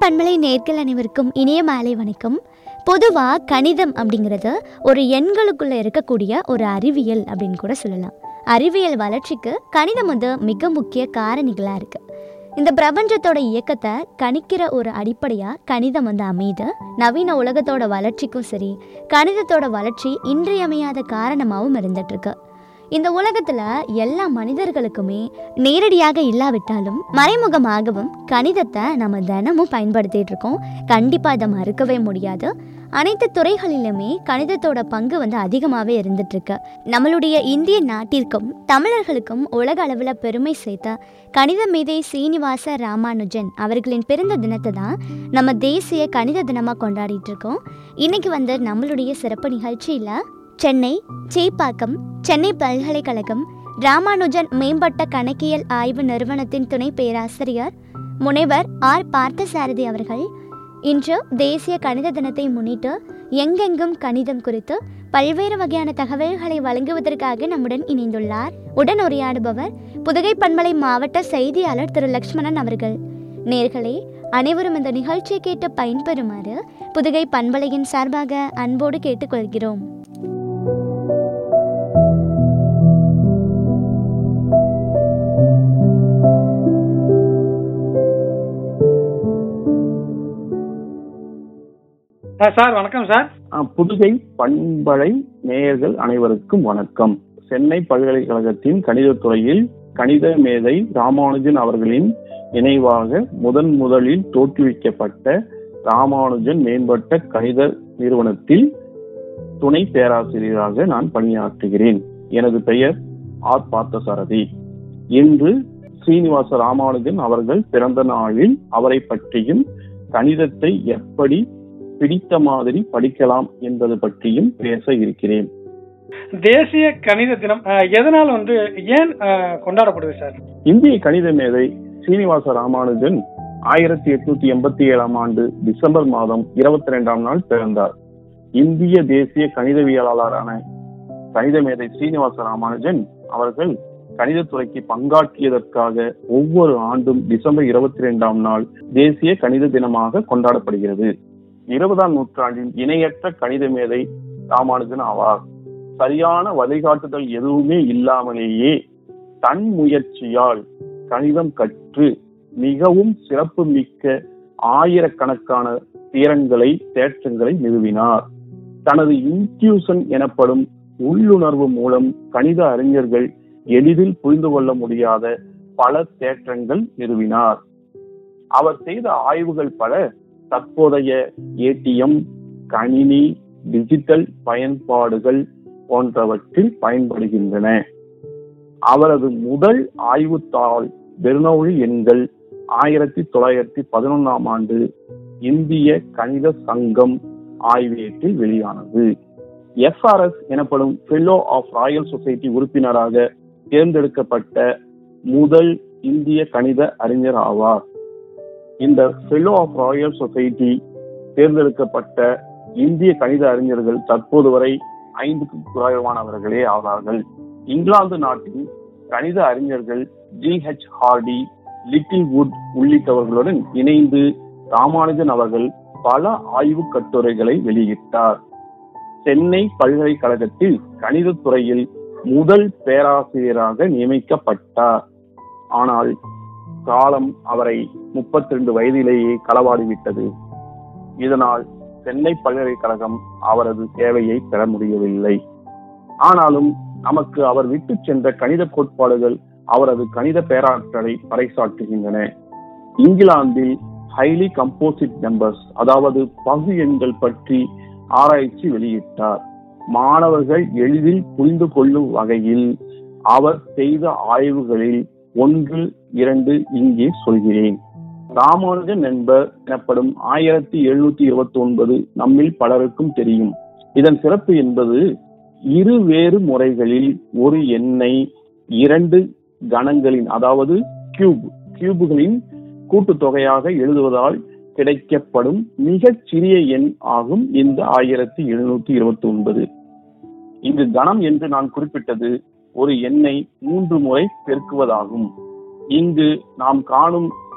பன்மலை நேர்கள் அனைவருக்கும் இனிய மாலை வணக்கம் பொதுவாக கணிதம் அப்படிங்கிறது ஒரு எண்களுக்குள்ளே இருக்கக்கூடிய ஒரு அறிவியல் அப்படின்னு கூட சொல்லலாம் அறிவியல் வளர்ச்சிக்கு கணிதம் வந்து மிக முக்கிய காரணிகளாக இருக்குது இந்த பிரபஞ்சத்தோட இயக்கத்தை கணிக்கிற ஒரு அடிப்படையாக கணிதம் வந்து அமையுது நவீன உலகத்தோட வளர்ச்சிக்கும் சரி கணிதத்தோட வளர்ச்சி இன்றியமையாத காரணமாகவும் இருந்துகிட்ருக்கு இந்த உலகத்தில் எல்லா மனிதர்களுக்குமே நேரடியாக இல்லாவிட்டாலும் மறைமுகமாகவும் கணிதத்தை நம்ம தினமும் பயன்படுத்திட்டு இருக்கோம் கண்டிப்பாக இதை மறுக்கவே முடியாது அனைத்து துறைகளிலுமே கணிதத்தோட பங்கு வந்து அதிகமாகவே இருந்துட்டுருக்கு நம்மளுடைய இந்திய நாட்டிற்கும் தமிழர்களுக்கும் உலக அளவில் பெருமை சேர்த்த கணித மேதை சீனிவாச ராமானுஜன் அவர்களின் பிறந்த தினத்தை தான் நம்ம தேசிய கணித தினமாக கொண்டாடிட்டு இருக்கோம் இன்னைக்கு வந்து நம்மளுடைய சிறப்பு நிகழ்ச்சியில் சென்னை சேப்பாக்கம் சென்னை பல்கலைக்கழகம் ராமானுஜன் மேம்பட்ட கணக்கியல் ஆய்வு நிறுவனத்தின் துணை பேராசிரியர் முனைவர் ஆர் பார்த்தசாரதி அவர்கள் இன்று தேசிய கணித தினத்தை முன்னிட்டு எங்கெங்கும் கணிதம் குறித்து பல்வேறு வகையான தகவல்களை வழங்குவதற்காக நம்முடன் இணைந்துள்ளார் உடன் உரையாடுபவர் புதுகை பண்பலை மாவட்ட செய்தியாளர் திரு லக்ஷ்மணன் அவர்கள் நேர்களே அனைவரும் இந்த நிகழ்ச்சியை கேட்டு பயன்பெறுமாறு புதுகை பண்பலையின் சார்பாக அன்போடு கேட்டுக்கொள்கிறோம் ஆ, சார் வணக்கம் சார் ஆ, புதுகை பண்பலை நேயர்கள் அனைவருக்கும் வணக்கம் சென்னை பல்கலைக்கழகத்தின் கணிதத் துறையில் கணித மேதை ராமானுஜன் அவர்களின் நினைவாக முதன் முதலில் தோற்றுவிக்கப்பட்ட ராமானுஜன் மேம்பட்ட கணித நிறுவனத்தில் துணை பேராசிரியராக நான் பணியாற்றுகிறேன் எனது பெயர் ஆர் பார்த்தசாரதி இன்று ஸ்ரீனிவாச ராமானுஜன் அவர்கள் பிறந்த நாளில் அவரை பற்றியும் கணிதத்தை எப்படி பிடித்த மாதிரி படிக்கலாம் என்பது பற்றியும் பேச இருக்கிறேன் தேசிய கணித தினம் ஆ, எதனால் வந்து ஏன் ஆ, கொண்டாடப்படுது சார் இந்திய கணித மேதை சீனிவாச ராமானுஜன் ஆயிரத்தி எட்நூத்தி எண்பத்தி ஏழாம் ஆண்டு டிசம்பர் மாதம் இருபத்தி ரெண்டாம் நாள் பிறந்தார் இந்திய தேசிய கணிதவியலாளரான கணித மேதை சீனிவாச ராமானுஜன் அவர்கள் கணிதத்துறைக்கு பங்காற்றியதற்காக ஒவ்வொரு ஆண்டும் டிசம்பர் இருபத்தி ரெண்டாம் நாள் தேசிய கணித தினமாக கொண்டாடப்படுகிறது இருபதாம் நூற்றாண்டின் இணையற்ற கணித மேதை ராமானுஜன் ஆவார் சரியான வழிகாட்டுதல் எதுவுமே இல்லாமலேயே தன் முயற்சியால் கணிதம் கற்று மிகவும் சிறப்பு மிக்க ஆயிரக்கணக்கான தீரங்களை தேற்றங்களை நிறுவினார் தனது இன்ட்யூஷன் எனப்படும் உள்ளுணர்வு மூலம் கணித அறிஞர்கள் எளிதில் புரிந்து கொள்ள முடியாத பல தேற்றங்கள் நிறுவினார் அவர் செய்த ஆய்வுகள் பல தற்போதைய ஏடிஎம் கணினி டிஜிட்டல் பயன்பாடுகள் போன்றவற்றில் பயன்படுகின்றன அவரது முதல் ஆய்வுத்தாள் பெர்னௌலி எண்கள் ஆயிரத்தி தொள்ளாயிரத்தி பதினொன்னாம் ஆண்டு இந்திய கணித சங்கம் ஆய்வேட்டில் வெளியானது எஃப்ஆர்எஸ் எனப்படும் ஃபெல்லோ ஆஃப் ராயல் சொசைட்டி உறுப்பினராக தேர்ந்தெடுக்கப்பட்ட முதல் இந்திய கணித அறிஞர் ஆவார் இந்த ஃபெல்லோ ஆஃப் ராயல் சொசைட்டி தேர்ந்தெடுக்கப்பட்ட இந்திய கணித அறிஞர்கள் தற்போது வரை ஐந்துக்கும் குறைவானவர்களே ஆவார்கள் இங்கிலாந்து நாட்டின் கணித அறிஞர்கள் G H Hardy Littlewood உள்ளிட்டவர்களுடன் இணைந்து ராமானுஜன் அவர்கள் பல ஆய்வு கட்டுரைகளை வெளியிட்டார் சென்னை பல்கலைக்கழகத்தில் கணிதத் துறையில் முதல் பேராசிரியராக நியமிக்கப்பட்டார் ஆனால் காலம் அவரை முப்பத்தி ரெண்டு வயதிலேயே களவாடிவிட்டது இதனால் சென்னை பல்கலைக்கழகம் அவரது சேவையை பெற முடியவில்லை ஆனாலும் நமக்கு அவர் விட்டு சென்ற கணித கோட்பாடுகள் அவரது கணித பேராற்றலை பறைசாற்றுகின்றன இங்கிலாந்தில் ஹைலி கம்போசிட் நம்பர்ஸ் அதாவது பகு எண்கள் பற்றி ஆராய்ச்சி வெளியிட்டார் மாணவர்கள் எளிதில் புரிந்து கொள்ளும் வகையில் அவர் செய்த ஆய்வுகளில் ஒன்று இரண்டு இங்கே சொல்கிறேன் ராமானுஜன் என்பர் எனப்படும் ஆயிரத்தி எழுநூத்தி இருபத்தி ஒன்பது நம்மில் பலருக்கும் தெரியும் இதன் சிறப்பு என்பது இரு வேறு முறைகளில் ஒரு எண்ணை இரண்டு கணங்களின் அதாவது கியூப் கியூபுகளின் கூட்டுத்தொகையாக எழுதுவதால் கிடைக்கப்படும் மிகச் சிறிய எண் ஆகும் இந்த ஆயிரத்தி எழுநூத்தி இருபத்தி ஒன்பது இங்கு கணம் என்று நான் குறிப்பிட்டது ஒரு எண்ணை மூன்று முறை பெருக்குவதாகும் இங்கு நாம் காணும்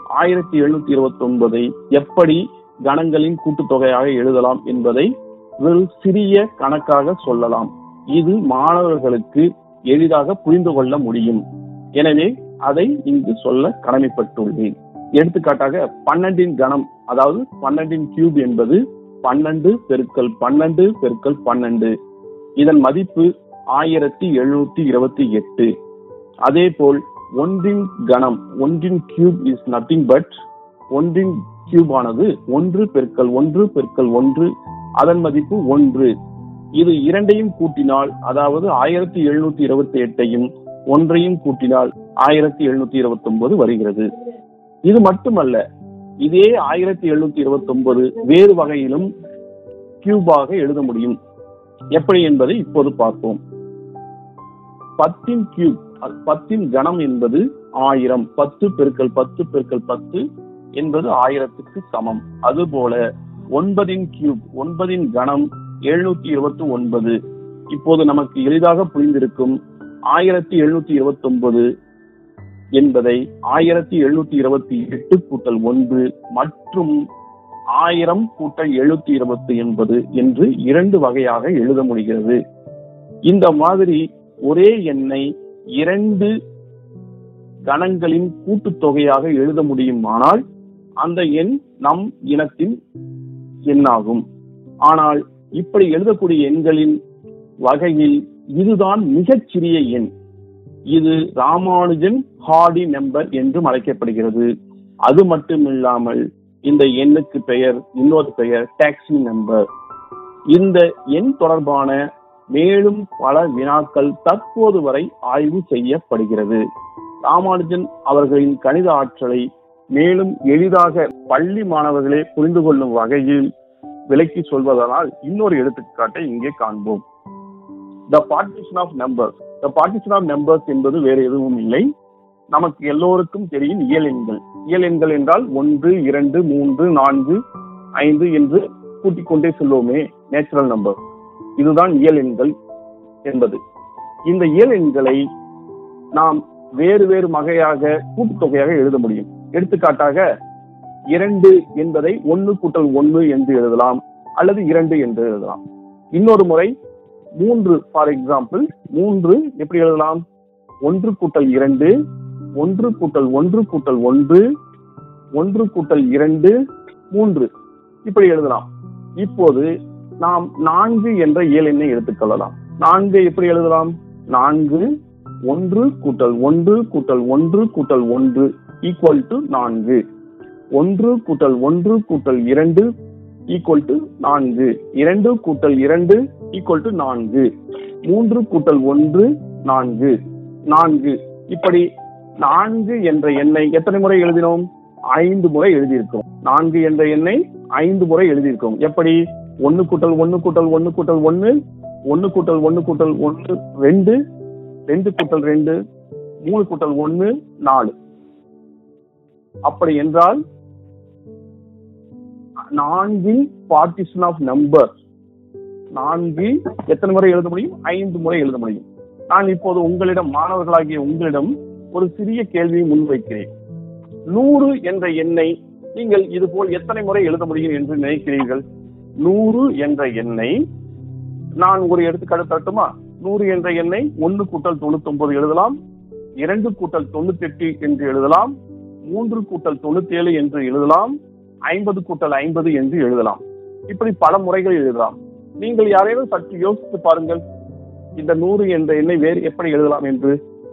ஆயிரத்தி எழுநூத்தி இருபத்தி ஒன்பதை எப்படி கணங்களின் கூட்டுத்தொகையாக எழுதலாம் என்பதை ஒரு சிறிய கணக்காக சொல்லலாம் இது மாணவர்களுக்கு எளிதாக புரிந்து கொள்ள முடியும் எனவே அதை இங்கு சொல்ல கடமைப்பட்டுள்ளேன் எடுத்துக்காட்டாக பன்னெண்டின் கணம் அதாவது பன்னெண்டின் கியூப் என்பது பன்னெண்டு பெருக்கல் பன்னெண்டு பெருக்கல் பன்னெண்டு இதன் மதிப்பு ஆயிரத்தி எழுநூத்தி இருபத்தி எட்டு அதே போல் ஒன்றின் கணம் ஒன்றின் கியூப் இஸ் நத்திங் பட் ஒன்றின் கியூப் ஆனது ஒன்று பெருக்கல் ஒன்று பெருக்கல் ஒன்று அதன் மதிப்பு ஒன்று இது இரண்டையும் கூட்டினால் அதாவது ஆயிரத்தி எழுநூத்தி இருபத்தி எட்டையும் ஒன்றையும் கூட்டினால் ஆயிரத்தி எழுநூத்தி இருபத்தி ஒன்பது வருகிறது இது மட்டுமல்ல இதே ஆயிரத்தி எழுநூத்தி இருபத்தி ஒன்பது வேறு வகையிலும் கியூபாக எழுத முடியும் எப்படி என்பதை இப்போது பார்ப்போம் பத்தின் கியூப் அ- பத்தின் கணம் என்பது ஆயிரம் பத்து பெருக்கல் பத்து பெருக்கல் பத்து என்பது ஆயிரத்துக்கு சமம் அதுபோல ஒன்பதின் கியூப் ஒன்பதின் கணம் எழுநூத்தி இருபத்தி ஒன்பது இப்போது நமக்கு எளிதாக புரிந்திருக்கும் ஆயிரத்தி எழுநூத்தி இருபத்தி ஒன்பது என்பதை ஆயிரத்தி எழுநூத்தி இருபத்தி எட்டு கூட்டல் ஒன்று மற்றும் ஆயிரம் கூட்டல் எழுநூத்தி இருபத்தி எண்பது என்று இரண்டு வகையாக எழுத முடிகிறது இந்த மாதிரி ஒரே எண்ணை இரண்டு கணங்களின் கூட்டுத்தொகையாக எழுத முடியுமானால் அந்த எண் நம் இனத்தின் எண்ணாகும் ஆனால் இப்படி எழுதக்கூடிய எண்களின் வகையில் இதுதான் மிகச் சிறிய எண் இது ராமானுஜன் ஹார்டி நம்பர் என்றும் அழைக்கப்படுகிறது அது மட்டுமில்லாமல் இந்த எண்ணுக்கு பெயர் இன்னொரு பெயர் டாக்ஸி நம்பர் இந்த எண் தொடர்பான மேலும் பல வினாக்கள் தற்போது வரை ஆய்வு செய்யப்படுகிறது ராமானுஜன் அவர்களின் கணித ஆற்றலை மேலும் எளிதாக பள்ளி மாணவர்களே புரிந்து கொள்ளும் வகையில் விளக்கி சொல்வதனால் இன்னொரு எடுத்துக்காட்டை இங்கே காண்போம் the partition of numbers the partition of numbers என்பது வேறு எதுவும் இல்லை நமக்கு எல்லோருக்கும் தெரியும் இயல் எண்கள் இயல் எண்கள் என்றால் ஒன்று இரண்டு மூன்று நான்கு ஐந்து என்று கூட்டிக் கொண்டே செல்வோமே நேச்சுரல் நம்பர் இதுதான் இயல் எண்கள் என்பது இந்த இயல் எண்களை நாம் வேறு வேறு வகையாக கூட்டுத்தொகையாக எழுத முடியும் எடுத்துக்காட்டாக இரண்டு என்பதை ஒன்னு கூட்டல் ஒன்னு என்று எழுதலாம் அல்லது இரண்டு என்று எழுதலாம் இன்னொரு முறை மூன்று ஃபார் எக்ஸாம்பிள் மூன்று எப்படி எழுதலாம் ஒன்று கூட்டல் இரண்டு ஒன்று கூட்டல் ஒன்று கூட்டல் ஒன்று ஒன்று கூட்டல் இரண்டு மூன்று இப்படி எழுதலாம் இப்போது நாம் நான்கு என்ற இயல் எண்ணை எடுத்துக்கொள்ளலாம் நான்கு எப்படி எழுதலாம் நான்கு ஒன்று கூட்டல் ஒன்று கூட்டல் ஒன்று கூட்டல் ஒன்று ஈக்குவல் டு நான்கு ஒன்று கூட்டல் ஒன்று கூட்டல் இரண்டு ஈக்குவல் டு நான்கு இரண்டு கூட்டல் இரண்டு ஈக்குவல் டு நான்கு மூன்று கூட்டல் ஒன்று நான்கு நான்கு இப்படி நான்கு என்ற எண்ணை எத்தனை முறை எழுதினோம் ஐந்து முறை எழுதியிருக்கிறோம் நான்கு என்ற எண்ணை ஐந்து முறை எழுதியிருக்கிறோம் எப்படி ஒன்னு கூட்டல் ஒன்னு கூட்டல் ஒன்னு கூட்டல் ஒன்னு ஒன்னு கூட்டல் ஒன்னு கூட்டல் ஒன்னு ரெண்டு ரெண்டு கூட்டல் ரெண்டு மூணு கூட்டல் ஒன்னு நாலு அப்படி என்றால் நான்கின் பார்ட்டிஷன் ஆஃப் நம்பர் நான்கு எத்தனை முறை எழுத முடியும் ஐந்து முறை எழுத முடியும் நான் இப்போது உங்களிடம் மாணவர்களாகிய உங்களிடம் ஒரு சிறிய கேள்வியை முன்வைக்கிறேன் நூறு என்ற எண்ணை நீங்கள் இது போல் எத்தனை முறை எழுத முடியும் என்று நினைக்கிறீர்கள் நூறு என்ற எண்ணை நான் ஒரு எடுத்துக்காட்டு தரட்டுமா நூறு என்ற எண்ணை ஒன்னு கூட்டல் தொண்ணூத்தி ஒன்பது எழுதலாம் இரண்டு கூட்டல் தொண்ணூத்தி எட்டு என்று எழுதலாம் மூன்று கூட்டல் தொண்ணூத்தி ஏழு என்று எழுதலாம் ஐம்பது கூட்டல் ஐம்பது என்று எழுதலாம் இப்படி பல முறைகள் எழுதலாம் நீங்கள் யாரேனும் சற்று யோசித்து பாருங்கள் இந்த நூறு என்ற எண்ணை வேறு எப்படி எழுதலாம் என்று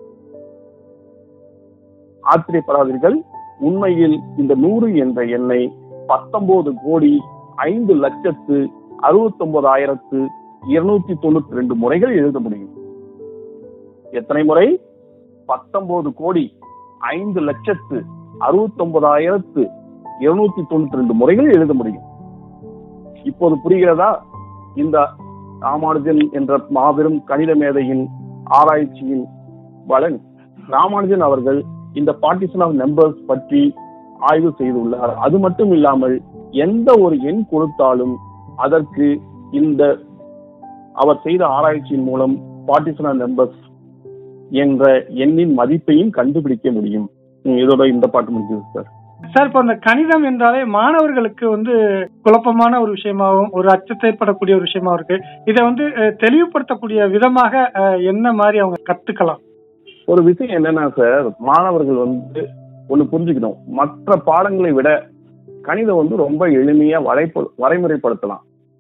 ஆச்சரியப்படாதீர்கள் உண்மையில் இந்த நூறு என்ற எண்ணை பத்தொன்பது கோடி ஐந்து லட்சத்து அறுபத்தி ஒன்பதாயிரத்து இருநூத்தி தொண்ணூத்தி ரெண்டு முறைகள் எழுத முடியும் எத்தனை முறை பத்தொன்பது கோடி ஐந்து லட்சத்து அறுபத்தி ஒன்பதாயிரத்து இருநூத்தி தொண்ணூத்தி ரெண்டு முறைகள் எழுத முடியும் இப்போது புரிகிறதா இந்த ராமானுஜன் என்ற மாபெரும் கணித மேதையின் ஆராய்ச்சியின் பலன் ராமானுஜன் அவர்கள் இந்த பார்ட்டிஷன் ஆஃப் நம்பர்ஸ் பற்றி ஆய்வு செய்துள்ளார் அது மட்டும் இல்லாமல் எந்த ஒரு எண் கொடுத்தாலும் அதற்கு இந்த அவர் செய்த ஆராய்ச்சியின் மூலம் பார்ட்டிஷன் ஆஃப் நம்பர்ஸ் என்ற எண்ணின் மதிப்பையும் கண்டுபிடிக்க முடியும் ம், இதோட இந்த பாட்டு முடிஞ்சது சார் சார் இப்போ அந்த கணிதம் என்றாலே மாணவர்களுக்கு வந்து குழப்பமான ஒரு விஷயமாகவும் ஒரு அச்சத்தை ஏற்படக்கூடிய ஒரு விஷயமாவும் இருக்கு இதை வந்து அஹ், தெளிவுபடுத்தக்கூடிய விதமாக அஹ், என்ன மாதிரி அவங்க கத்துக்கலாம் ஒரு விஷயம் என்னன்னா சார் மாணவர்கள் வந்து ஒண்ணு புரிஞ்சுக்கணும் மற்ற பாடங்களை விட கணிதம் வந்து ரொம்ப எளிமையா வரைப்பு வரைமுறைப்படுத்தலாம்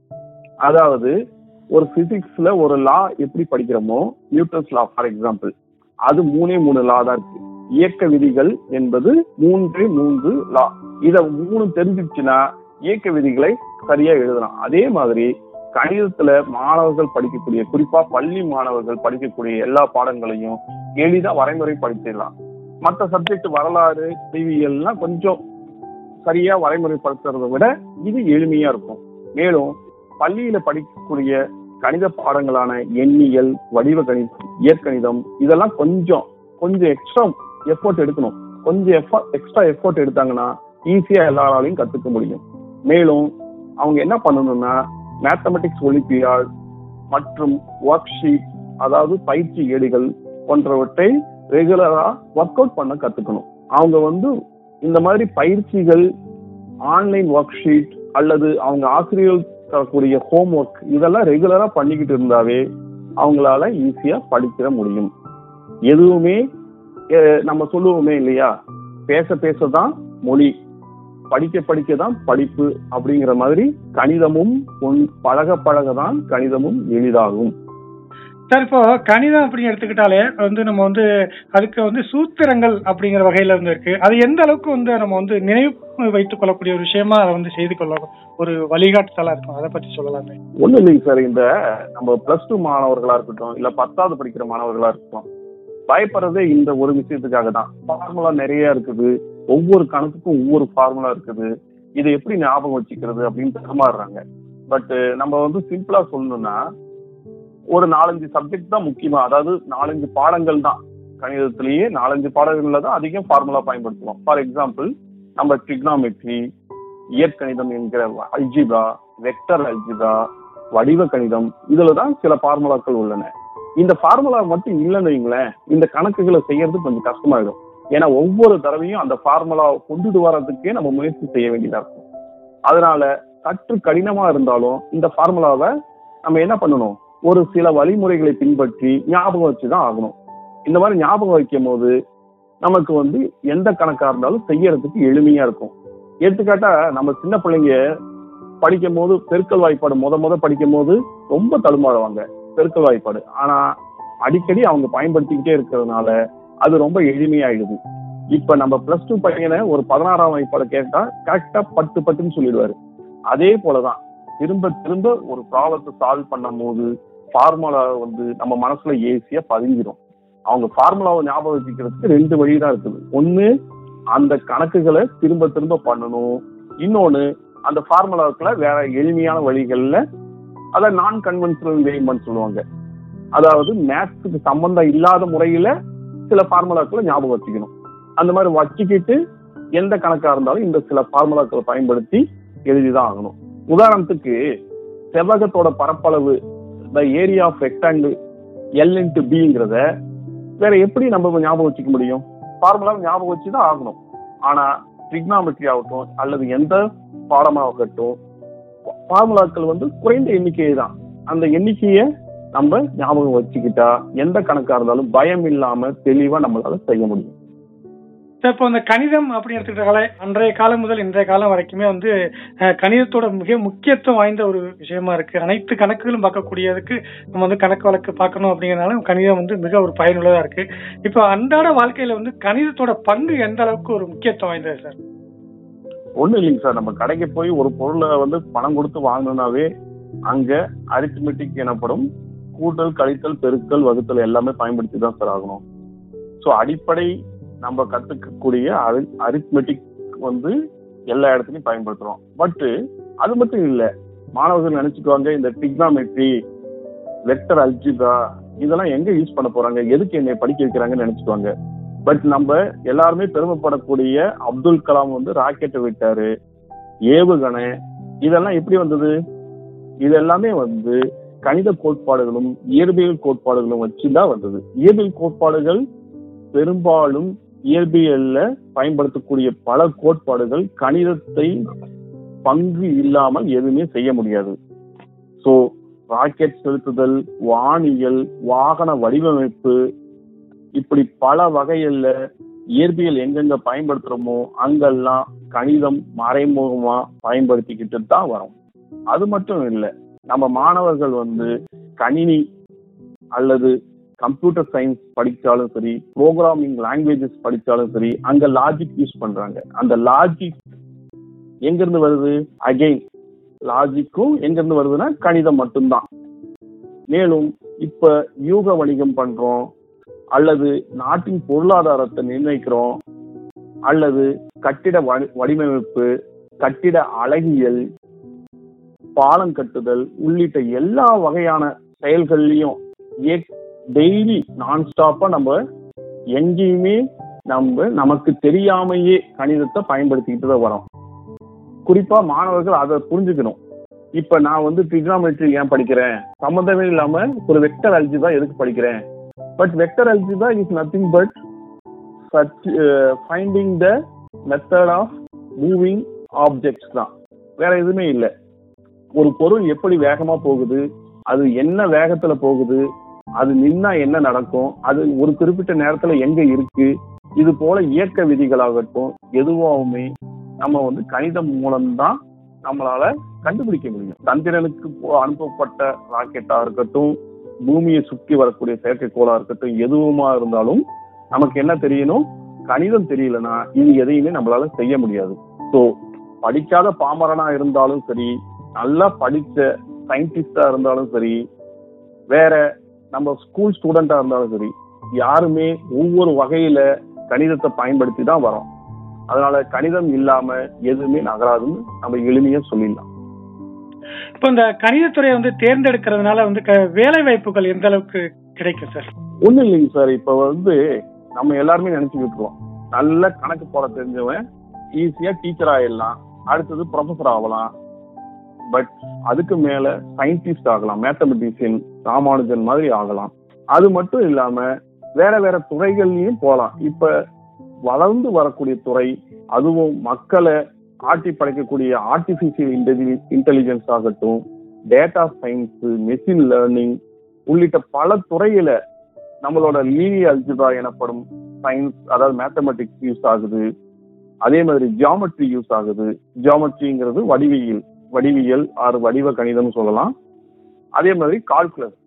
அதாவது ஒரு பிசிக்ஸ்ல ஒரு லா எப்படி படிக்கிறோமோ நியூட்டன்ஸ் லா ஃபார் எக்ஸாம்பிள் அது மூணே மூணு லா தான் இருக்கு இயக்க விதிகள் என்பது மூன்றே மூன்று லா இத மூணு தெரிஞ்சிச்சுன்னா இயக்க விதிகளை சரியா எழுதலாம் அதே மாதிரி கணிதத்துல மாணவர்கள் படிக்கக்கூடிய குறிப்பா பள்ளி மாணவர்கள் படிக்கக்கூடிய எல்லா பாடங்களையும் எளிதா வரைமுறைப்படுத்திடலாம் மற்ற சப்ஜெக்ட் வரலாறு அறிவியல்லாம் கொஞ்சம் சரியா வரைமுறைப்படுத்துறதை விட இது எளிமையா இருக்கும் மேலும் பள்ளியில படிக்கக்கூடிய கணித பாடங்களான எண்ணியல் வடிவ கணிதம் இயற்கணிதம் இதெல்லாம் கொஞ்சம் கொஞ்சம் எக்ஸ்ட்ரா எஃபோர்ட் எடுக்கணும் கொஞ்சம் எக்ஸ்ட்ரா எஃபோர்ட் எடுத்தாங்கன்னா ஈஸியா எல்லாராலையும் கத்துக்க முடியும் மேலும் அவங்க என்ன பண்ணணும்னா மேத்தமெட்டிக்ஸ் ஒலிம்பியாட் மற்றும் ஒர்க் ஷீட் அதாவது பயிற்சி ஏடுகள் போன்றவற்றை ரெகுலரா ஒர்க் அவுட் பண்ண கத்துக்கணும் அவங்க வந்து இந்த மாதிரி பயிற்சிகள் ஆன்லைன் ஒர்க் ஷீட் அல்லது அவங்க ஆசிரியர்கள் தரக்கூடிய ஹோம் ஒர்க் இதெல்லாம் ரெகுலரா பண்ணிக்கிட்டு இருந்தாவே அவங்களால ஈஸியா படிக்கிற முடியும் எதுவுமே அஹ், நம்ம சொல்லுவோமே இல்லையா பேச பேச தான் மொழி படிக்க படிக்க தான் படிப்பு அப்படிங்கிற மாதிரி கணிதமும் ஒன்- பழக பழக தான் கணிதமும் எளிதாகும் சார் இப்போ கணிதம் அப்படின்னு எடுத்துக்கிட்டாலே வந்து நம்ம வந்து அதுக்கு வந்து சூத்திரங்கள் அப்படிங்கிற வகையில வந்து இருக்கு அது எந்த அளவுக்கு வந்து நம்ம வந்து நினைவு வைத்துக் கொள்ளக்கூடிய ஒரு விஷயமா அதை வந்து செய்து கொள்ள ஒரு வழிகாட்டுதலா இருக்கும் அதை பத்தி சொல்லலாமே ஒண்ணு இல்லைங்க சார் இந்த நம்ம பிளஸ் டூ மாணவர்களா இருக்கட்டும் இல்ல பத்தாவது படிக்கிற மாணவர்களா இருக்கட்டும் பயப்படுறதே இந்த ஒரு விஷயத்துக்காக தான் ஃபார்முலா நிறைய இருக்குது ஒவ்வொரு கணக்குக்கும் ஒவ்வொரு ஃபார்முலா இருக்குது இதை எப்படி ஞாபகம் வச்சுக்கிறது அப்படின்னு தடுமாறுறாங்க பட் நம்ம வந்து சிம்பிளா சொல்லணும்னா ஒரு நாலஞ்சு சப்ஜெக்ட் தான் முக்கியமா அதாவது நாலஞ்சு பாடங்கள் தான் கணிதத்திலேயே நாலஞ்சு பாடங்கள்ல தான் அதிகம் ஃபார்முலா பயன்படுத்துவோம் ஃபார் எக்ஸாம்பிள் நம்ம ட்ரிக்னாமெட்ரி இயற்கணிதம் என்கிற அல்ஜிப்ரா வெக்டர் அல்ஜிப்ரா வடிவ கணிதம் இதுல தான் சில ஃபார்முலாக்கள் உள்ளன இந்த ஃபார்முலா மட்டும் இல்லைன்னு வைங்களேன் இந்த கணக்குகளை செய்யறது கொஞ்சம் கஷ்டமாயிடும் ஏன்னா ஒவ்வொரு தடவையும் அந்த ஃபார்முலா கொண்டுட்டு வர்றதுக்கே நம்ம முயற்சி செய்ய வேண்டியதா இருக்கும் அதனால சற்று கடினமா இருந்தாலும் இந்த ஃபார்முலாவை நம்ம என்ன பண்ணணும் ஒரு சில வழிமுறைகளை பின்பற்றி ஞாபகம் வச்சுதான் ஆகணும் இந்த மாதிரி ஞாபகம் வைக்கும் போது நமக்கு வந்து எந்த கணக்கா இருந்தாலும் செய்யறதுக்கு எளிமையா இருக்கும் எடுத்துக்காட்டா நம்ம சின்ன பிள்ளைங்க படிக்கும் போது பெருக்கல் வாய்ப்பாடு முத முத படிக்கும் போது ரொம்ப தடுமாறுவாங்க பெருக்கல் வாய்ப்பாடு ஆனா அடிக்கடி அவங்க பயன்படுத்திக்கிட்டே இருக்கிறதுனால அது ரொம்ப எளிமையாயிடுது இப்ப நம்ம பிளஸ் டூ பையனை ஒரு பதினாறாம் வாய்ப்பாடு கேட்டா கரெக்டா பட்டு பட்டுன்னு சொல்லிடுவாரு அதே போலதான் திரும்ப திரும்ப ஒரு ப்ராப்ளத்தை சால்வ் பண்ணும் போது ஃபார்முலா வந்து நம்ம மனசுல ஈஸியா பதிஞ்சிடும் அவங்க ஃபார்முலாவை ஞாபகம் வச்சுக்கிறதுக்கு ரெண்டு வழி தான் இருக்குது ஒண்ணு அந்த கணக்குகளை திரும்ப திரும்ப பண்ணணும் இன்னொன்னு அந்த ஃபார்முலாவுக்குள்ள வேற எளிமையான வழிகள்ல அத நான் கன்வென்ஷனல் வேமெண்ட் சொல்லுவாங்க அதாவது மேத்ஸுக்கு சம்பந்தம் இல்லாத முறையில சில ஃபார்முலாக்களை ஞாபகம் வச்சுக்கணும் அந்த மாதிரி வச்சுக்கிட்டு எந்த கணக்கா இருந்தாலும் இந்த சில ஃபார்முலாக்களை பயன்படுத்தி எழுதிதான் ஆகணும் உதாரணத்துக்கு செவ்வகத்தோட பரப்பளவு the area of rectangle L into பிங்கிறத வேற எப்படி நம்ம ஞாபகம் வச்சுக்க முடியும் ஃபார்முலா ஞாபகம் வச்சுதான் ஆகணும் ஆனா ட்ரிக்னாமெட்ரி ஆகட்டும் அல்லது எந்த பாடமாகட்டும் ஃபார்முலாக்கள் வந்து குறைந்த எண்ணிக்கை தான் அந்த எண்ணிக்கையை நம்ம ஞாபகம் வச்சுக்கிட்டா எந்த கணக்கா இருந்தாலும் பயம் இல்லாம தெளிவா நம்மளால செய்ய முடியும் சார் இப்போ இந்த கணிதம் அப்படின்னு எடுத்துக்கிட்டாலே அன்றைய காலம் முதல் இன்றைய காலம் வரைக்குமே வந்து அஹ், கணிதத்தோட மிக முக்கியத்துவம் வாய்ந்த ஒரு விஷயமா இருக்கு அனைத்து கணக்குகளும் பார்க்கக்கூடியதுக்கு நம்ம வந்து கணக்கு வழக்கு பார்க்கணும் அப்படிங்கறதுனால கணிதம் வந்து மிக ஒரு பயனுள்ளதா இருக்கு இப்போ அன்றாட வாழ்க்கையில வந்து கணிதத்தோட பங்கு எந்த அளவுக்கு ஒரு முக்கியத்துவம் வாய்ந்தது சார் ஒண்ணும் இல்லைங்க சார் நம்ம கடைக்கு போய் ஒரு பொருளை வந்து பணம் கொடுத்து வாங்கணும்னாவே அங்க அரித்மெட்டிக் எனப்படும் கூட்டல் கழித்தல் பெருக்கல் வகுத்தல் எல்லாமே பயன்படுத்தி தான் சார் ஆகணும் ஸோ அடிப்படை நம்ம கத்துக்கக்கூடிய அரித்மெட்டிக் வந்து எல்லா இடத்துலயும் பயன்படுத்துறோம் பட் அது மட்டும் இல்ல மாணவர்கள் நினைச்சுக்குவாங்க இந்த டிக்னாமெட்ரி வெக்டர் அல்ஜிப்ரா இதெல்லாம் எங்க யூஸ் பண்ண போறாங்க எதுக்கு என்னை படிக்க வைக்கிறாங்கன்னு நினைச்சுக்குவாங்க பட் நம்ம எல்லாருமே பெருமைப்படக்கூடிய அப்துல் கலாம் வந்து ராக்கெட்டை விட்டாரு ஏவுகணை இதெல்லாம் எப்படி வந்தது இது எல்லாமே வந்து கணித கோட்பாடுகளும் இயற்பியல் கோட்பாடுகளும் வச்சுதான் வந்தது இயற்பியல் கோட்பாடுகள் பெரும்பாலும் இயற்பியல்ல பயன்படுத்தக்கூடிய பல கோட்பாடுகள் கணிதத்தை பங்கு இல்லாமல் எதுவுமே செய்ய முடியாது சோ ராக்கெட் செலுத்துதல் வானியல் வாகன வடிவமைப்பு இப்படி பல வகையில இயற்பியல் எங்கெங்க பயன்படுத்துறோமோ அங்கெல்லாம் கணிதம் மறைமுகமா பயன்படுத்திக்கிட்டு தான் வரோம் அது மட்டும் இல்லை நம்ம மாணவர்கள் வந்து கணினி அல்லது கம்ப்யூட்டர் சயின்ஸ் படிச்சாலும் சரி ப்ரோக்ராமிங் லாங்குவேஜஸ் படிச்சாலும் சரி அங்க லாஜிக் யூஸ் பண்றாங்க அந்த லாஜிக் எங்க இருந்து வருது அகைன் லாஜிக்கும் எங்க இருந்து வருதுன்னா கணிதம் மட்டும்தான் மேலும் இப்ப யூக வணிகம் பண்றோம் அல்லது நாட்டின் பொருளாதாரத்தை நிர்ணயிக்கிறோம் அல்லது கட்டிட வடி- வடிவமைப்பு கட்டிட அழகியல் பாலம் கட்டுதல் உள்ளிட்ட எல்லா வகையான செயல்கள்லயும் டெய்லி நான் ஸ்டாப்பா நம்ம எங்கேயுமே நம்ம நமக்கு தெரியாமையே கணிதத்தை பயன்படுத்திக்கிட்டு தான் வரோம் குறிப்பா மாணவர்கள் அதை புரிஞ்சுக்கணும் இப்ப நான் வந்து trigonometry ஏன் படிக்கிறேன் சம்மந்தமே இல்லாம ஒரு வெக்டர் அல்ஜிபா எதுக்கு படிக்கிறேன் but vector algebra is nothing but finding the method of moving objects தான் வேற எதுவுமே இல்லை ஒரு பொருள் எப்படி வேகமா போகுது அது என்ன வேகத்துல போகுது அது நின்னா என்ன நடக்கும் அது ஒரு குறிப்பிட்ட நேரத்துல எங்க இருக்கு இது போல இயக்க விதிகளாகட்டும் எதுவாகுமே நம்ம வந்து கணிதம் மூலம்தான் நம்மளால கண்டுபிடிக்க முடியும் சந்திரனுக்கு போ- அனுப்பப்பட்ட ராக்கெட்டா இருக்கட்டும் பூமியை சுற்றி வரக்கூடிய செயற்கைக்கோளா இருக்கட்டும் எதுவுமா இருந்தாலும் நமக்கு என்ன தெரியணும் கணிதம் தெரியலனா இது எதையுமே நம்மளால செய்ய முடியாது சோ படிக்காத பாமரனா இருந்தாலும் சரி நல்லா படிச்ச சயின்டிஸ்டா இருந்தாலும் சரி வேற நம்ம ஸ்கூல் ஸ்டூடெண்டா இருந்தாலும் சரி யாருமே ஒவ்வொரு வகையில கணிதத்தை பயன்படுத்தி தான் வரோம் அதனால கணிதம் இல்லாம எதுவுமே நகராதுன்னு நம்ம எளிமையா சொல்லிடலாம் இப்போ இந்த கணிதத்துறையை வந்து தேர்ந்தெடுக்கிறதுனால வந்து க- வேலை வாய்ப்புகள் எந்த அளவுக்கு கிடைக்கும் சார் ஒண்ணும் இல்லைங்க சார் இப்ப வந்து நம்ம எல்லாருமே நினைச்சுக்கிட்டு இருக்கோம் நல்ல கணக்கு போட தெரிஞ்சவன் ஈஸியா டீச்சர் ஆயிடலாம் அடுத்தது ப்ரொஃபஸர் ஆகலாம் பட் அதுக்கு மேல சயின்டிஸ்ட் ஆகலாம் மேத்தமெட்டிஷியன் ராமானுஜன் மாதிரி ஆகலாம் அது மட்டும் இல்லாம வேற வேற துறைகள்லயும் போகலாம் இப்ப வளர்ந்து வரக்கூடிய துறை அதுவும் மக்களை ஆட்டி படைக்கக்கூடிய ஆர்டிபிஷியல் இன்டெலிஜென்ஸ் ஆகட்டும் டேட்டா சயின்ஸ் மெஷின் லேர்னிங் உள்ளிட்ட பல துறையில நம்மளோட லீனியர் அல்ஜிப்ரா எனப்படும் சயின்ஸ் அதாவது மேத்தமெட்டிக்ஸ் யூஸ் ஆகுது அதே மாதிரி ஜியாமெட்ரி யூஸ் ஆகுது ஜியாமெட்ரிங்கிறது வடிவியல் வடிவியல் ஆறு வடிவ கணிதம் சொல்லலாம் அதே மாதிரி கால்குலஸ்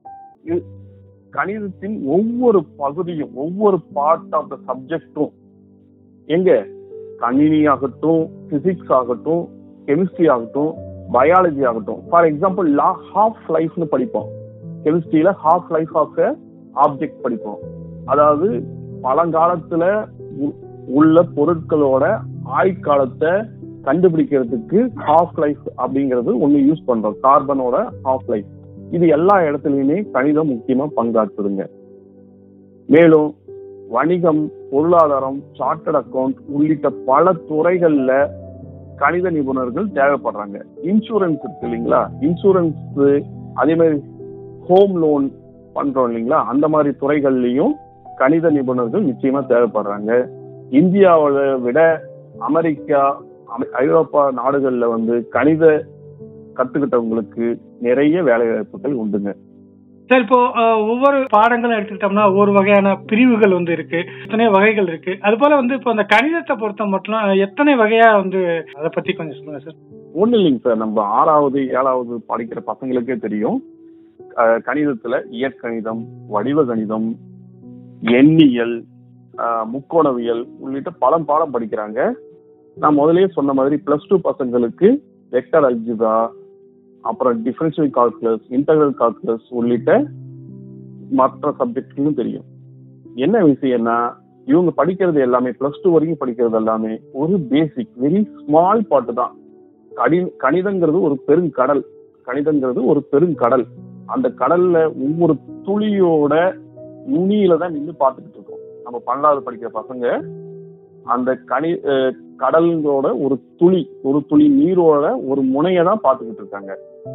கணிதத்தின் ஒவ்வொரு பகுதியும் ஒவ்வொரு பார்ட் ஆஃப் த சப்ஜெக்டும் எங்க கணினி ஆகட்டும் பிசிக்ஸ் ஆகட்டும் கெமிஸ்ட்ரி ஆகட்டும் பயாலஜி ஆகட்டும் ஃபார் எக்ஸாம்பிள் லா ஹாஃப் லைஃப்னு படிப்போம் கெமிஸ்ட்ரியில ஹாஃப் லைஃப் ஆஃப் ஆப்ஜெக்ட் படிப்போம் அதாவது பழங்காலத்துல உ- உள்ள பொருட்களோட ஆயுட்காலத்தை கண்டுபிடிக்கிறதுக்கு ஹாஃப் லைஃப் அப்படிங்கிறது ஒண்ணு யூஸ் பண்றோம் கார்பனோட ஹாஃப் லைஃப் இது எல்லா இடத்துலயுமே கணிதம் முக்கியமா பங்காற்றுதுங்க மேலும் வணிகம் பொருளாதாரம் சார்ட்டர்ட் அக்கவுண்ட் உள்ளிட்ட பல துறைகள்ல கணித நிபுணர்கள் தேவைப்படுறாங்க இன்சூரன்ஸ் இருக்கு இல்லைங்களா இன்சூரன்ஸ் அதே மாதிரி ஹோம் லோன் பண்றோம் இல்லைங்களா அந்த மாதிரி துறைகள்லயும் கணித நிபுணர்கள் நிச்சயமா தேவைப்படுறாங்க இந்தியாவை விட அமெரிக்கா அமெ- ஐரோப்பா நாடுகள்ல வந்து கணித கத்துக்கிட்டவங்களுக்கு நிறைய வேலை வாய்ப்புகள் உண்டுங்க சார் இப்போ அஹ், ஒவ்வொரு பாடங்களும் எடுத்துக்கிட்டோம்னா ஒவ்வொரு வகையான பிரிவுகள் வந்து இருக்கு எத்தனை வகைகள் இருக்கு அது போல வந்து இப்போ அந்த கணிதத்தை பொறுத்த மட்டும் அஹ், எத்தனை வகையா வந்து அதை பத்தி கொஞ்சம் சொல்லுங்க சார் ஒண்ணு இல்லைங்க சார் நம்ம ஆறாவது ஏழாவது படிக்கிற பசங்களுக்கே தெரியும் அஹ், கணிதத்துல இயற்கணிதம் வடிவ கணிதம் எண்ணியல் அஹ், முக்கோணவியல் உள்ளிட்ட பல பாடம் படிக்கிறாங்க நான் முதல்லயே சொன்ன மாதிரி பிளஸ் டூ பசங்களுக்கு வெக்டர் அல்ஜிபா அப்புறம் டிஃபரன்ஷியல் கால்குலஸ் இன்டகிரல் கால்குலஸ் உள்ளிட்ட மற்ற சப்ஜெக்ட்களும் தெரியும் என்ன விஷயம்னா இவங்க படிக்கிறது எல்லாமே பிளஸ் டூ வரைக்கும் படிக்கிறது எல்லாமே ஒரு பேசிக் வெரி ஸ்மால் பாட்டு தான் கடி கணிதங்கிறது ஒரு பெருங்கடல் கணிதங்கிறது ஒரு பெருங்கடல் அந்த கடல்ல ஒவ்வொரு துளியோட நுனியில தான் நின்று பார்த்துக்கிட்டு இருக்கோம் நம்ம பன்னெண்டாவது படிக்கிற பசங்க அந்த கனி அஹ் கடலோட ஒரு துளி ஒரு துளி நீரோட ஒரு முனையை தான் பார்த்துக்கிட்டு இருக்காங்க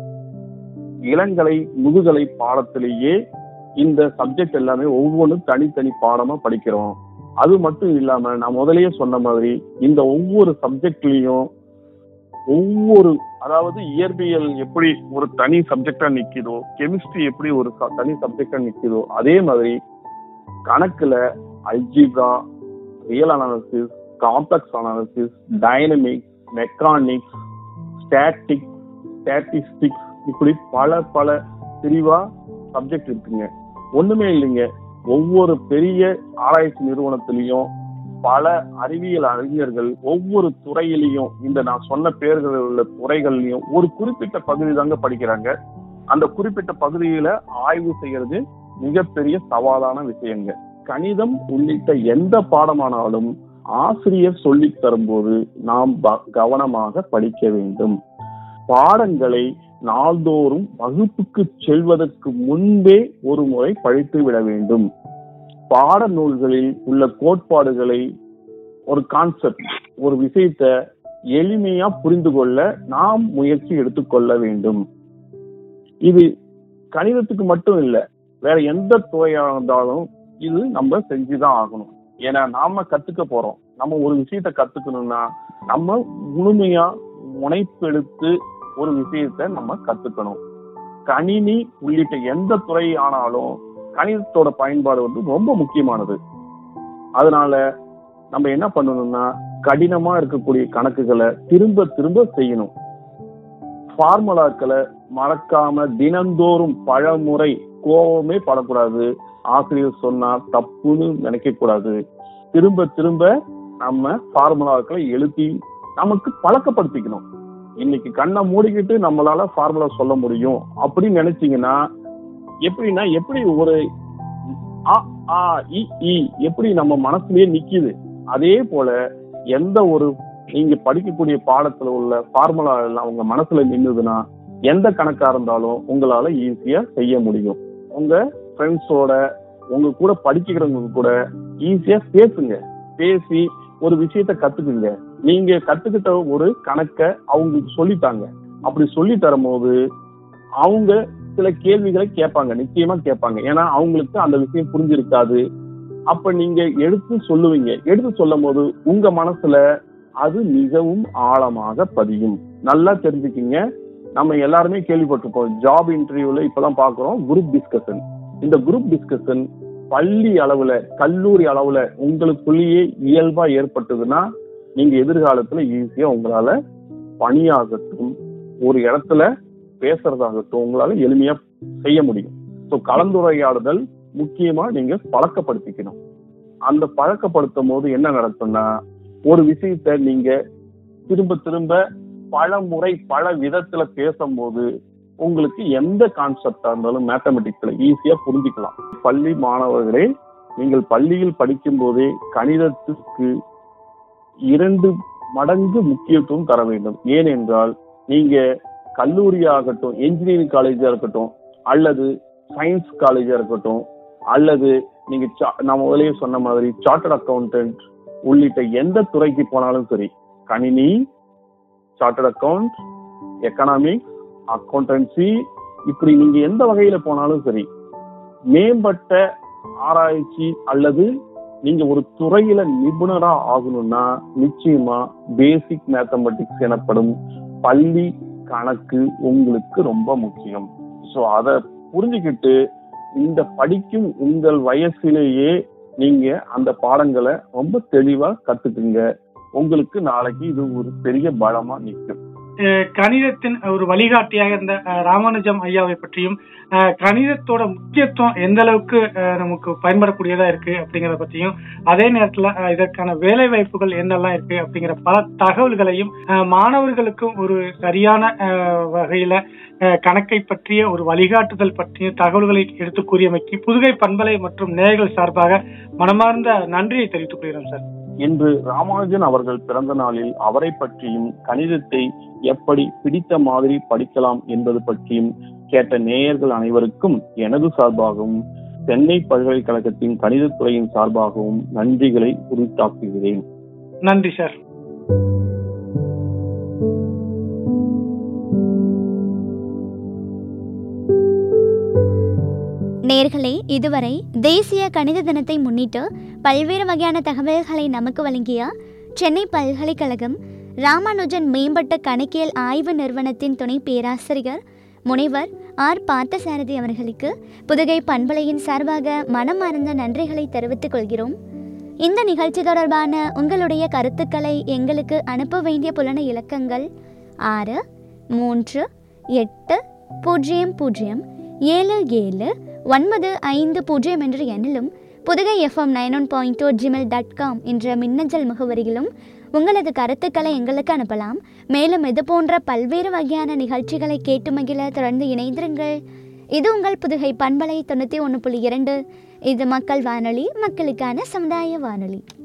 இளங்கலை முதுகலை பாடத்திலேயே இந்த சப்ஜெக்ட் எல்லாமே ஒவ்வொன்றும் தனித்தனி பாடமா படிக்கிறோம் அது மட்டும் இல்லாம நான் முதல்லயே சொன்ன மாதிரி இந்த ஒவ்வொரு சப்ஜெக்ட்லயும் ஒவ்வொரு அதாவது இயற்பியல் எப்படி ஒரு தனி சப்ஜெக்டா நிக்குதோ கெமிஸ்ட்ரி எப்படி ஒரு ச- தனி சப்ஜெக்டா நிக்குதோ அதே மாதிரி கணக்குல algebra real analysis complex analysis dynamics mechanics static statistics இப்படி பல பல பிரிவா சப்ஜெக்ட் இருக்குங்க ஒண்ணுமே இல்லைங்க ஒவ்வொரு பெரிய ஆராய்ச்சி நிறுவனத்திலையும் பல அறிவியல் அறிஞர்கள் ஒவ்வொரு துறையிலையும் இந்த நான் சொன்ன பேர்கள் உள்ள துறைகள்லயும் ஒரு குறிப்பிட்ட பகுதி தாங்க படிக்கிறாங்க அந்த குறிப்பிட்ட பகுதியில ஆய்வு செய்யறது மிகப்பெரிய சவாலான விஷயங்க கணிதம் உள்ளிட்ட எந்த பாடமானாலும் ஆசிரியர் சொல்லித் தரும்போது நாம் ப- கவனமாக படிக்க வேண்டும் பாடங்களை நாள்தோறும் வகுப்புக்கு செல்வதற்கு முன்பே ஒரு முறை படித்து விட வேண்டும் பாட நூல்களில் உள்ள கோட்பாடுகளை ஒரு கான்செப்ட் ஒரு விஷயத்த எளிமையா புரிந்து கொள்ள நாம் முயற்சி எடுத்துக்கொள்ள வேண்டும் இது கணிதத்துக்கு மட்டும் இல்ல வேற எந்த துறையா இருந்தாலும் இது நம்ம செஞ்சுதான் ஆகணும் ஏன்னா நாம கத்துக்க போறோம் நம்ம ஒரு விஷயத்த கத்துக்கணும்னா நம்ம முழுமையா முனைப்பெடுத்து ஒரு விஷயத்த நம்ம கத்துக்கணும் கணினி உள்ளிட்ட எந்த துறை ஆனாலும் கணிதத்தோட பயன்பாடு வந்து ரொம்ப முக்கியமானது அதனால நம்ம என்ன பண்ணணும்னா கடினமா இருக்கக்கூடிய கணக்குகளை திரும்ப திரும்ப செய்யணும் ஃபார்முலாக்களை மறக்காம தினந்தோறும் பழமுறை கோபமே படக்கூடாது ஆசிரியர் சொன்னா தப்புன்னு நினைக்க கூடாது திரும்ப திரும்ப நம்ம ஃபார்முலாக்களை எழுதி நமக்கு பழக்கப்படுத்திக்கணும் இன்னைக்கு கண்ணை மூடிக்கிட்டு நம்மளால ஃபார்முலா சொல்ல முடியும் அப்படின்னு நினைச்சீங்கன்னா எப்படின்னா எப்படி ஒரு அ, ஆ, இ, ஈ எப்படி நம்ம மனசுலயே நிக்குது அதே போல எந்த ஒரு நீங்க படிக்கக்கூடிய பாடத்துல உள்ள ஃபார்முலா எல்லாம் உங்க மனசுல நின்னுதுன்னா எந்த கணக்கா இருந்தாலும் உங்களால ஈஸியா செய்ய முடியும் உங்க ஃப்ரெண்ட்ஸோட உங்க கூட படிக்கிறவங்க கூட ஈஸியா பேசுங்க பேசி ஒரு விஷயத்த கத்துக்குங்க நீங்க கத்துக்கிட்ட ஒரு கணக்க அவங்களுக்கு சொல்லித்தாங்க அப்படி சொல்லி தரும்போது அவங்க சில கேள்விகளை கேட்பாங்க நிச்சயமா கேட்பாங்க ஏன்னா அவங்களுக்கு அந்த விஷயம் புரிஞ்சிருக்காது அப்ப நீங்க எடுத்து சொல்லுவீங்க எடுத்து சொல்லும் போது உங்க மனசுல அது மிகவும் ஆழமாக பதியும் நல்லா தெரிஞ்சுக்கிங்க நம்ம எல்லாருமே கேள்விப்பட்டிருப்போம் ஜாப் இன்டர்வியூல இப்பதான் பாக்குறோம் குரூப் டிஸ்கஷன் இந்த குரூப் டிஸ்கஷன் பள்ளி அளவுல கல்லூரி அளவுல உங்களுக்குள்ளேயே இயல்பா ஏற்பட்டதுன்னா நீங்க எதிர்காலத்துல ஈஸியா உங்களால பணியாகட்டும் ஒரு இடத்துல பேசுறதாகட்டும் உங்களால எளிமையா செய்ய முடியும் ஸோ கலந்துரையாடுதல் முக்கியமா நீங்க பழக்கப்படுத்திக்கணும் அந்த பழக்கப்படுத்தும் போது என்ன நடக்கும்னா ஒரு விஷயத்த நீங்க திரும்ப திரும்ப பல முறை பல விதத்துல பேசும்போது உங்களுக்கு எந்த கான்செப்டா இருந்தாலும் மேத்தமெட்டிக்ஸ்ல ஈஸியா புரிஞ்சுக்கலாம் பள்ளி மாணவர்களே நீங்கள் பள்ளியில் படிக்கும் போதே கணிதத்துக்கு இரண்டு மடங்கு முக்கியத்துவம் தர வேண்டும் ஏனென்றால் நீங்க கல்லூரியாகட்டும் இன்ஜினியரிங் காலேஜா இருக்கட்டும் அல்லது சயின்ஸ் காலேஜா இருக்கட்டும் அல்லது நீங்க சா- நான் முதலே சொன்ன மாதிரி சார்ட்டர்ட் அக்கவுண்டன்ட் உள்ளிட்ட எந்த துறைக்கு போனாலும் சரி கணினி சார்ட்டர்ட் அக்கவுண்ட் எக்கனாமிக்ஸ் அக்கௌண்டன்சி இப்படி நீங்க எந்த வகையில போனாலும் சரி மேம்பட்ட ஆராய்ச்சி அல்லது நீங்க ஒரு துறையில நிபுணரா ஆகணும்னா நிச்சயமா பேசிக் மேத்தமெட்டிக்ஸ் எனப்படும் பள்ளி கணக்கு உங்களுக்கு ரொம்ப முக்கியம் சோ அத புரிஞ்சுக்கிட்டு இந்த படிக்கும் உங்கள் வயசிலேயே நீங்க அந்த பாடங்களை ரொம்ப தெளிவா கத்துக்குங்க உங்களுக்கு நாளைக்கு இது ஒரு பெரிய பலமா நிற்கும் அஹ் கணிதத்தின் ஒரு வழிகாட்டியாக இருந்த அஹ், ராமானுஜம் ஐயாவை பற்றியும் அஹ், கணிதத்தோட முக்கியத்துவம் எந்த அளவுக்கு அஹ், நமக்கு பயன்படக்கூடியதா இருக்கு அப்படிங்கறத பத்தியும் அதே நேரத்துல அஹ், இதற்கான வேலை வாய்ப்புகள் என்னெல்லாம் இருக்கு அப்படிங்கிற பல தகவல்களையும் அஹ், மாணவர்களுக்கும் ஒரு சரியான அஹ், வகையில அஹ், கணக்கை பற்றிய ஒரு வழிகாட்டுதல் பற்றிய தகவல்களை எடுத்து கூறியமைக்கு புதுகை பண்பலை மற்றும் நேயர்கள் சார்பாக மனமார்ந்த நன்றியை தெரிவித்துக் கொள்கிறோம் சார் இன்று ராமானுஜன் அவர்கள் பிறந்த நாளில் அவரை பற்றியும் கணிதத்தை எப்படி பிடித்த மாதிரி படிக்கலாம் என்பது பற்றியும் கேட்ட நேயர்கள் அனைவருக்கும் எனது சார்பாகவும் சென்னை பல்கலைக்கழகத்தின் கணிதத்துறையின் சார்பாகவும் நன்றிகளை உரித்தாக்குகிறேன் நன்றி சார் நேர்களே இதுவரை தேசிய கணித தினத்தை முன்னிட்டு பல்வேறு வகையான தகவல்களை நமக்கு வழங்கிய சென்னை பல்கலைக்கழகம் ராமானுஜன் மேம்பட்ட கணக்கியல் ஆய்வு நிறுவனத்தின் துணை பேராசிரியர் முனைவர் ஆர் பார்த்தசாரதி அவர்களுக்கு புதுகை பண்பலையின் சார்பாக மனமார்ந்த நன்றிகளை தெரிவித்துக் கொள்கிறோம் இந்த நிகழ்ச்சி தொடர்பான உங்களுடைய கருத்துக்களை எங்களுக்கு அனுப்ப வேண்டிய புலன இலக்கங்கள் ஆறு மூன்று எட்டு பூஜ்ஜியம் பூஜ்ஜியம் ஏழு ஏழு ஒன்பது ஐந்து பூஜ்ஜியம் என்ற எண்ணிலும் Pudugai FM nine one point two Gmail dot com என்ற மின்னஞ்சல் முகவரியிலும் உங்களது கருத்துக்களை எங்களுக்கு அனுப்பலாம் மேலும் இது போன்ற பல்வேறு வகையான நிகழ்ச்சிகளை கேட்டு மகிழ தொடர்ந்து இணைந்திருங்கள் இது உங்கள் புதுகை பண்பலை தொண்ணூற்றி ஒன்று புள்ளி இரண்டு இது மக்கள் வானொலி மக்களுக்கான சமுதாய வானொலி